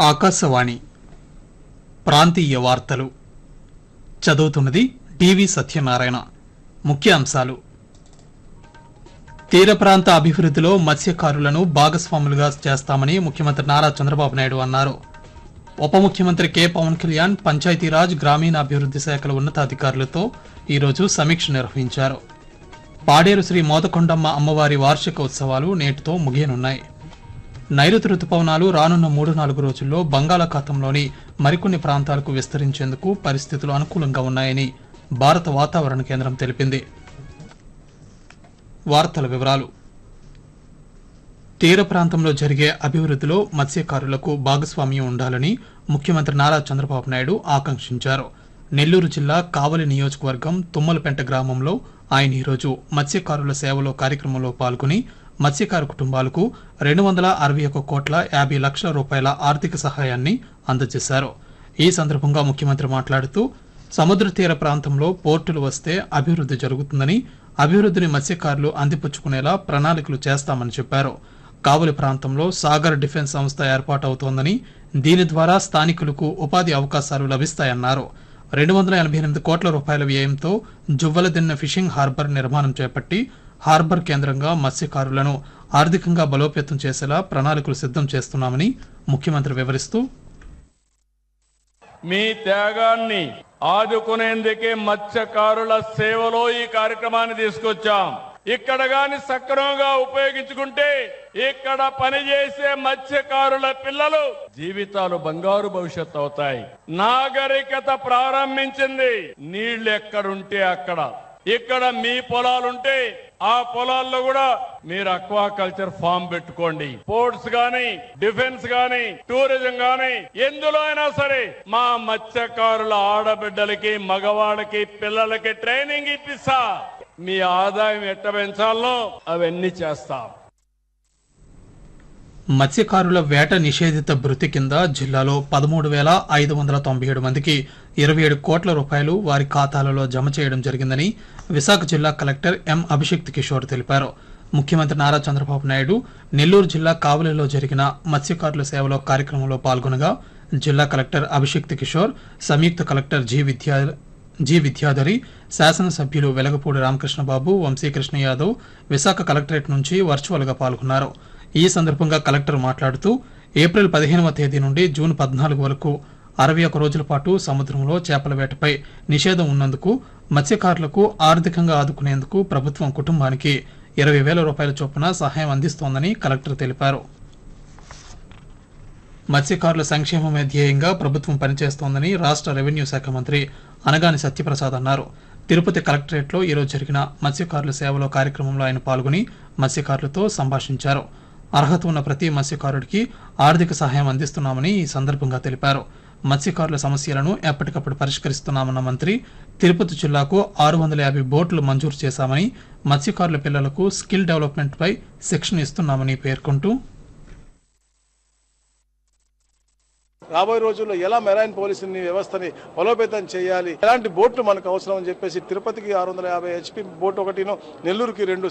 ఆకాశవాణి ప్రాంతీయ వార్తలు చదువుతున్నది డివి సత్యనారాయణ ముఖ్యాంశాలు తీర ప్రాంత అభివృద్ధిలో మత్స్యకారులను భాగస్వాములుగా చేస్తామని ముఖ్యమంత్రి నారా చంద్రబాబు నాయుడు అన్నారు ఉప ముఖ్యమంత్రి కె పవన్ కళ్యాణ్ పంచాయతీరాజ్ గ్రామీణాభివృద్ధి శాఖల ఉన్నతాధికారులతో ఈరోజు సమీక్ష నిర్వహించారు పాడేరు శ్రీ మోదకొండమ్మ అమ్మవారి వార్షిక ఉత్సవాలు నేటితో ముగియనున్నాయి నైరుతి రుతుపవనాలు రానున్న మూడు నాలుగు రోజుల్లో బంగాళాఖాతంలోని మరికొన్ని ప్రాంతాలకు విస్తరించేందుకు పరిస్థితులు అనుకూలంగా ఉన్నాయని భారత వాతావరణ కేంద్రం తెలిపింది వార్తల వివరాలు తీర ప్రాంతంలో జరిగే అభివృద్ధిలో మత్స్యకారులకు భాగస్వామ్యం ఉండాలని ముఖ్యమంత్రి నారా చంద్రబాబు నాయుడు ఆకాంక్షించారు నెల్లూరు జిల్లా కావలి నియోజకవర్గం తుమ్మలపెంట గ్రామంలో ఆయన ఈరోజు మత్స్యకారుల సేవలో కార్యక్రమంలో పాల్గొని మత్స్యకారు కుటుంబాలకు రెండు వందల అరవై ఒక కోట్ల యాభై లక్షల రూపాయల ఆర్థిక సహాయాన్ని అందజేశారు ఈ సందర్భంగా ముఖ్యమంత్రి మాట్లాడుతూ సముద్ర తీర ప్రాంతంలో పోర్టులు వస్తే అభివృద్ధి జరుగుతుందని అభివృద్ధిని మత్స్యకారులు అందిపుచ్చుకునేలా ప్రణాళికలు చేస్తామని చెప్పారు కావలి ప్రాంతంలో సాగర్ డిఫెన్స్ సంస్థ ఏర్పాటవుతోందని దీని ద్వారా స్థానికులకు ఉపాధి అవకాశాలు లభిస్తాయన్నారు రెండు వందల ఎనభై ఎనిమిది కోట్ల రూపాయల వ్యయంతో జువ్వలదిన్న ఫిషింగ్ హార్బర్ నిర్మాణం చేపట్టి హార్బర్ కేంద్రంగా మత్స్యకారులను ఆర్థికంగా బలోపేతం చేసేలా ప్రణాళికలు సిద్ధం చేస్తున్నామని ముఖ్యమంత్రి వివరిస్తూ మీ త్యాగాన్ని ఆదుకునేందుకే మత్స్యకారుల సేవలో ఈ కార్యక్రమాన్ని తీసుకొచ్చాం ఇక్కడ గాని సక్రమంగా ఉపయోగించుకుంటే ఇక్కడ పనిచేసే మత్స్యకారుల పిల్లలు జీవితాలు బంగారు భవిష్యత్తు అవుతాయి నాగరికత ప్రారంభించింది నీళ్లు ఎక్కడుంటే అక్కడ ఇక్కడ మీ పొలాలుంటే ఆ పొలాల్లో కూడా మీరు అక్వా కల్చర్ ఫామ్ పెట్టుకోండి పోర్ట్స్ గాని డిఫెన్స్ గాని టూరిజం గాని ఎందులో అయినా సరే మా మత్స్యకారుల ఆడబిడ్డలకి మగవాళ్ళకి పిల్లలకి ట్రైనింగ్ ఇప్పిస్తా మీ ఆదాయం ఎట్ట పెంచాలో అవన్నీ చేస్తాం మత్స్యకారుల వేట నిషేధిత భృతి కింద జిల్లాలో పదమూడు వేల ఐదు వందల తొంభై ఏడు మందికి ఇరవై ఏడు కోట్ల రూపాయలు వారి ఖాతాలలో జమ చేయడం జరిగిందని విశాఖ జిల్లా కలెక్టర్ ఎం అభిషిక్త్ కిషోర్ తెలిపారు ముఖ్యమంత్రి నారా చంద్రబాబు నాయుడు నెల్లూరు జిల్లా కావలిలో జరిగిన మత్స్యకారుల సేవలో కార్యక్రమంలో పాల్గొనగా జిల్లా కలెక్టర్ అభిషిక్త్ కిషోర్ సంయుక్త collector G Vidya G Vidyadhari శాసనసభ్యులు వెలగపూడి రామకృష్ణబాబు వంశీకృష్ణ యాదవ్ విశాఖ కలెక్టరేట్ నుంచి వర్చువల్ గా పాల్గొన్నారు ఈ సందర్భంగా కలెక్టర్ మాట్లాడుతూ ఏప్రిల్ పదిహేనవ తేదీ నుండి జూన్ పద్నాలుగు వరకు అరవై ఒక రోజుల పాటు సముద్రంలో చేపల వేటపై నిషేధం ఉన్నందుకు మత్స్యకారులకు ఆర్థికంగా ఆదుకునేందుకు ప్రభుత్వం కుటుంబానికి ఇరవై వేల రూపాయల చొప్పున సహాయం అందిస్తోందని కలెక్టర్ తెలిపారు మత్స్యకారుల సంక్షేమమే ధ్యేయంగా ప్రభుత్వం పనిచేస్తోందని రాష్ట్ర రెవెన్యూ శాఖ మంత్రి అనగాని సత్యప్రసాద్ అన్నారు తిరుపతి కలెక్టరేట్లో ఈరోజు జరిగిన మత్స్యకారుల సేవలో కార్యక్రమంలో ఆయన పాల్గొని మత్స్యకారులతో సంభాషించారు అర్హత ఉన్న ప్రతి మత్స్యకారుడికి ఆర్థిక సహాయం అందిస్తున్నామని ఈ సందర్భంగా తెలిపారు మత్స్యకారుల సమస్యలను ఎప్పటికప్పుడు పరిష్కరిస్తున్నామన్న మంత్రి తిరుపతి జిల్లాకు ఆరు వందల యాభై బోట్లు మంజూరు చేశామని మత్స్యకారుల పిల్లలకు స్కిల్ డెవలప్మెంట్ పై శిక్షణ ఇస్తున్నామని పేర్కొంటూ రాబోయే రోజుల్లో ఎలా మెరైన్ పోలీసుని వ్యవస్థని బలోపేతం చేయాలి ఎలాంటి బోట్లు మనకు అవసరం అని చెప్పేసి తిరుపతికి ఆరు వందల యాభై హెచ్పి బోట్ ఒకటిను నెల్లూరుకి రెండు